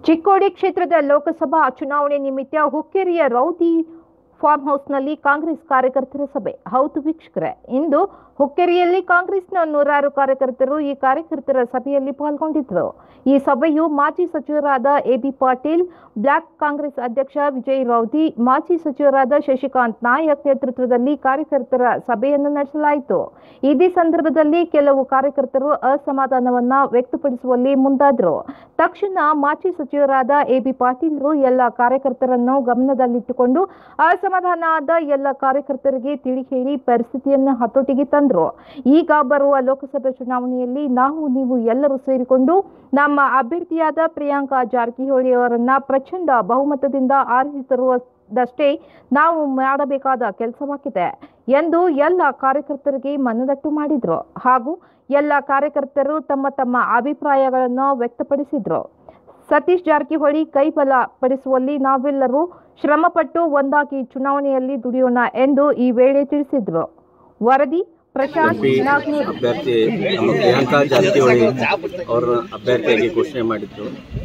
ಚಿಕ್ಕೋಡಿ ಕ್ಷೇತ್ರದ ಲೋಕಸಭಾ ಚುನಾವಣೆ ನಿಮಿತ್ತ ಹುಕ್ಕೇರಿಯ ರೌದಿ ಫಾರ್ಮ್ ಹೌಸ್ನಲ್ಲಿ ಕಾಂಗ್ರೆಸ್ ಕಾರ್ಯಕರ್ತರ ಸಭೆ ಹೌದು ವೀಕ್ಷಕರೇ ಇಂದು ಹುಕ್ಕೇರಿಯಲ್ಲಿ ಕಾಂಗ್ರೆಸ್ನ ನೂರಾರು ಕಾರ್ಯಕರ್ತರು ಈ ಕಾರ್ಯಕರ್ತರ ಸಭೆಯಲ್ಲಿ ಪಾಲ್ಗೊಂಡಿದ್ದರು ಈ ಸಭೆಯು ಮಾಜಿ ಸಚಿವರಾದ ಎಬಿ ಪಾಟೀಲ್ ಬ್ಲಾಕ್ ಕಾಂಗ್ರೆಸ್ ಅಧ್ಯಕ್ಷ ವಿಜಯ್ ರೌದಿ ಮಾಜಿ ಸಚಿವರಾದ ಶಶಿಕಾಂತ್ ನಾಯಕ್ ನೇತೃತ್ವದಲ್ಲಿ ಕಾರ್ಯಕರ್ತರ ಸಭೆಯನ್ನು ನಡೆಸಲಾಯಿತು ಇದೇ ಸಂದರ್ಭದಲ್ಲಿ ಕೆಲವು ಕಾರ್ಯಕರ್ತರು ಅಸಮಾಧಾನವನ್ನ ವ್ಯಕ್ತಪಡಿಸುವಲ್ಲಿ ಮುಂದಾದರು ತಕ್ಷಣ ಮಾಜಿ ಸಚಿವರಾದ ಎಬಿ ಪಾಟೀಲ್ರು ಎಲ್ಲ ಕಾರ್ಯಕರ್ತರನ್ನು ಗಮನದಲ್ಲಿಟ್ಟುಕೊಂಡು ಅಸಮಾಧಾನ ಆದ ಎಲ್ಲ ಕಾರ್ಯಕರ್ತರಿಗೆ ತಿಳಿ ಹೇಳಿ ಪರಿಸ್ಥಿತಿಯನ್ನು ಹತೋಟಿಗೆ ತಂದರು ಈಗ ಬರುವ ಲೋಕಸಭೆ ಚುನಾವಣೆಯಲ್ಲಿ ನಾವು ನೀವು ಎಲ್ಲರೂ ಸೇರಿಕೊಂಡು ನಮ್ಮ ಅಭ್ಯರ್ಥಿಯಾದ ಪ್ರಿಯಾಂಕಾ ಜಾರಕಿಹೊಳಿ ಅವರನ್ನ ಪ್ರಚಂಡ ಬಹುಮತದಿಂದ ಆರಿಸಿ ತರುವುದಷ್ಟೇ ನಾವು ಮಾಡಬೇಕಾದ ಕೆಲಸವಾಗಿದೆ ಎಂದು ಎಲ್ಲ ಕಾರ್ಯಕರ್ತರಿಗೆ ಮನದಟ್ಟು ಮಾಡಿದ್ರು ಹಾಗೂ ಎಲ್ಲ ಕಾರ್ಯಕರ್ತರು ತಮ್ಮ ತಮ್ಮ ಅಭಿಪ್ರಾಯಗಳನ್ನು ವ್ಯಕ್ತಪಡಿಸಿದ್ರು ಸತೀಶ್ ಜಾರಕಿಹೊಳಿ ಕೈಬಲ ಪಡಿಸುವಲ್ಲಿ ನಾವೆಲ್ಲರೂ ಶ್ರಮಪಟ್ಟು ಒಂದಾಗಿ ಚುನಾವಣೆಯಲ್ಲಿ ದುಡಿಯೋಣ ಎಂದು ಈ ವೇಳೆ ತಿಳಿಸಿದ್ರು ವರದಿ ಪ್ರಶಾಂತ್ ಎಂಪಿ ನಾಗ್ನೂರ್ ಅಭ್ಯರ್ಥಿ ನಮ್ಮ ಪ್ರಿಯಾಂಕಾ ಜಾರಕಿಹೊಳಿ ಅವರ ಅಭ್ಯರ್ಥಿಯಾಗಿ ಘೋಷಣೆ ಮಾಡಿದ್ದು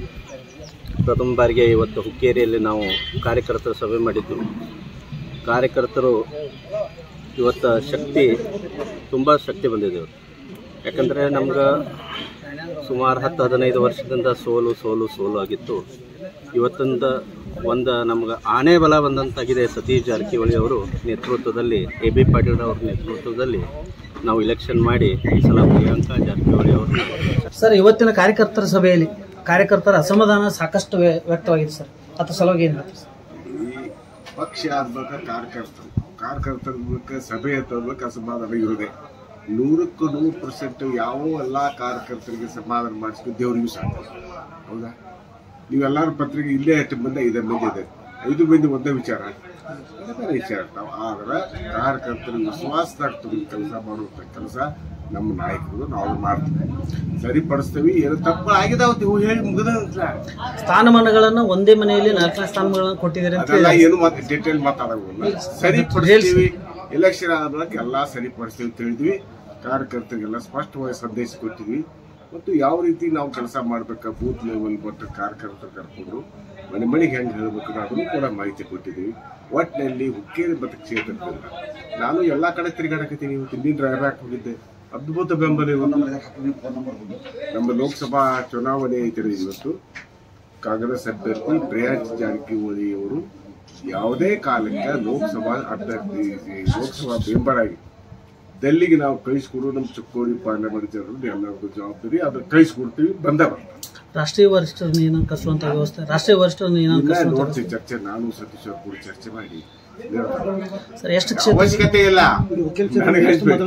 ಪ್ರಥಮ ಬಾರಿಗೆ ಇವತ್ತು ಹುಕ್ಕೇರಿಯಲ್ಲಿ ನಾವು ಕಾರ್ಯಕರ್ತರ ಸಭೆ ಮಾಡಿದ್ದು ಕಾರ್ಯಕರ್ತರು ಇವತ್ತು ಶಕ್ತಿ ತುಂಬ ಶಕ್ತಿ ಬಂದಿದೆ ಇವತ್ತು ಯಾಕಂದರೆ ನಮ್ಗೆ ಸುಮಾರು ಹತ್ತು ಹದಿನೈದು ವರ್ಷದಿಂದ ಸೋಲು ಸೋಲು ಸೋಲು ಆಗಿತ್ತು ಇವತ್ತಿಂದ ಒಂದು ನಮ್ಗೆ ಆನೆ ಬಲ ಬಂದಂತಾಗಿದೆ ಸತೀಶ್ ಜಾರಕಿಹೊಳಿ ಅವರು ನೇತೃತ್ವದಲ್ಲಿ ಎ ಬಿ ಪಾಟೀಲ್ ಅವರ ನೇತೃತ್ವದಲ್ಲಿ ನಾವು ಇಲೆಕ್ಷನ್ ಮಾಡಿ ಈ ಸಲ ಪ್ರಿಯಾಂಕಾ ಜಾರಕಿಹೊಳಿ ಅವ್ರನ್ನ ಸರ್ ಇವತ್ತಿನ ಕಾರ್ಯಕರ್ತರ ಸಭೆಯಲ್ಲಿ ಕಾರ್ಯಕರ್ತರ ಅಸಮಾಧಾನ ಸಾಕಷ್ಟು ವ್ಯ- ವ್ಯಕ್ತವಾಗಿದೆ ಸರ್ ಅದ್ರ ಸಲುವಾಗಿ ಏನು ಹೇಳ್ತೀರಿ ಸರ್ ಈ ಪಕ್ಷ ಆಗ್ಬೇಕ ಕಾರ್ಯಕರ್ತರು ಕಾರ್ಯಕರ್ತರ ಸಭೆ ತರಬೇಕು ಅಸಮಾಧಾನ ಇರೋದೆ ನೂರಕ್ಕೂ ನೂರು ಪರ್ಸೆಂಟ್ ಯಾವ ಎಲ್ಲ ಕಾರ್ಯಕರ್ತರಿಗೆ ಸಮಾಧಾನ ಮಾಡಿಸ್ಕೊಂಡು ದೇವರಿಗೂ ಸಾಕು ಹೌದಾ ನೀವೆಲ್ಲರ ಪತ್ರಿಕೆ ಇಲ್ಲೇ ಎಷ್ಟು ಮಂದಿ ಐದು ಮಂದಿ ಇದೆ ಐದು ಮಂದಿ ಒಂದೇ ವಿಚಾರ ಬೇರೆ ಬೇರೆ ವಿಚಾರ ಇರ್ತಾವ ಆದ್ರೆ ಕಾರ್ಯಕರ್ತರಿಗೆ ವಿಶ್ವಾಸದಾಗ ತಗೊಂಡು ಕೆಲಸ ಮಾಡುವಂಥ ಕೆಲಸ ನಮ್ಮ ನಾಯಕರು ನಾವು ಮಾಡ್ತೀವಿ ಸರಿಪಡಿಸ್ತೀವಿ ಏನು ತಪ್ಪು ಆಗಿದಾವ ನೀವು ಹೇಳಿ ಮುಗಿದ ಸ್ಥಾನಮಾನಗಳನ್ನ ಒಂದೇ ಮನೆಯಲ್ಲಿ ನಾಲ್ಕನೇ ಸ್ಥಾನಮಾನಗಳನ್ನ ಕೊಟ್ಟಿದ್ದೀರಿ ಅಂತ ಅದೆಲ್ಲ ಹೇಳಿ ಏನು ಮತ್ತೆ ಡೀಟೇಲ್ ಮಾತಾಡೋಲ್ಲ ಸರಿಪಡಿಸ್ತೀವಿ ಎಲೆಕ್ಷನ್ ಆದ್ಮೇಲೆ ಎಲ್ಲ ಸರಿಪಡಿಸ್ತೀವಿ ಅಂತ ಹೇಳಿದ್ವಿ ಕಾರ್ಯಕರ್ತರಿಗೆಲ್ಲ ಸ್ಪಷ್ಟವಾಗಿ ಸಂದೇಶ ಕೊಟ್ಟಿದ್ವಿ ಮತ್ತು ಯಾವ ರೀತಿ ನಾವು ಕೆಲಸ ಮಾಡ್ಬೇಕು ಬೂತ್ ಲೆವೆಲ್ ಮತ್ತು ಕಾರ್ಯಕರ್ತರು ಕರ್ಕೊಂಡು ಮನೆ ಮನೆಗೆ ಹೆಂಗೆ ಹೇಳ್ಬೇಕು ಅದನ್ನು ಕೂಡ ಮಾಹಿತಿ ಕೊಟ್ಟಿದ್ದೀವಿ ಒಟ್ಟಿನಲ್ಲಿ ಹುಕ್ಕೇರಿ ಮತ್ತು ಕ್ಷೇತ್ರದಿಂದ ನಾನು ಎಲ್ಲ ಕಡೆ ತಿರುಗಾಡಕತ್ತೀನಿ ಇವತ್ತು ಇಂದಿನ ಡ್ರೈವ್ಯಾಕ್ ಹೋಗಿದ್ದೆ ಅದ್ಭುತ ಬೆಂಬಲ ಇವತ್ತು ನಮ್ಮ ಲೋಕಸಭಾ ಚುನಾವಣೆ ಐತೆ ಇವತ್ತು ಕಾಂಗ್ರೆಸ್ ಅಭ್ಯರ್ಥಿ ಪ್ರಿಯಾಂಕ್ ಜಾರಕಿಹೊಳಿ ಅವರು ಯಾವುದೇ ಕಾಲಕ್ಕೆ ಲೋಕಸಭಾ ಅಭ್ಯರ್ಥಿ ಲೋಕಸಭಾ ಮೆಂಬರ್ ಆಗಿ ಡೆಲ್ಲಿಗೆ ನಾವು ಕಳಿಸ್ಕೊಡು ನಮ್ಮ ಚಿಕ್ಕೋಡಿ ಪಾರ್ಲಿಮೆಂಟ್ ಜನರು ಎಲ್ಲರಿಗೂ ಜವಾಬ್ದಾರಿ ಅದನ್ನ ಕಳಿಸ್ಕೊಡ್ತೀವಿ ಬಂದ ರಾಷ್ಟ್ರೀಯ ವರಿಷ್ಠರನ್ನ ಏನೋ ಕಸುವಂತ ವ್ಯವಸ್ಥೆ ರಾಷ್ಟ್ರೀಯ ವರಿಷ್ಠರನ್ನ ಏನೋ ಇಲ್ಲ ಕಸುವಂತ ನೋಡ್ತೀವಿ ಚರ್ಚೆ ನಾನು ಸತೀಶ್ ಅವ್ರು ಕೂಡ ಚರ್ಚೆ ಮಾಡಿ ಸರ್ ಎಷ್ಟು ಕ್ಷೇತ್ರ ಅವಶ್ಯಕತೆ ಇಲ್ಲ ನನಗೆ ಹೇಳ್ಬೇಕು.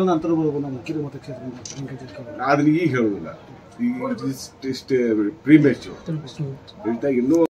ಕ್ಷೇತ್ರ ಅದನ್ನ ಈಗ ಹೇಳುದಿಲ್ಲ ಈಗ ಇಷ್ಟು ಪ್ರೀಮೇಚು ಇನ್ನೂ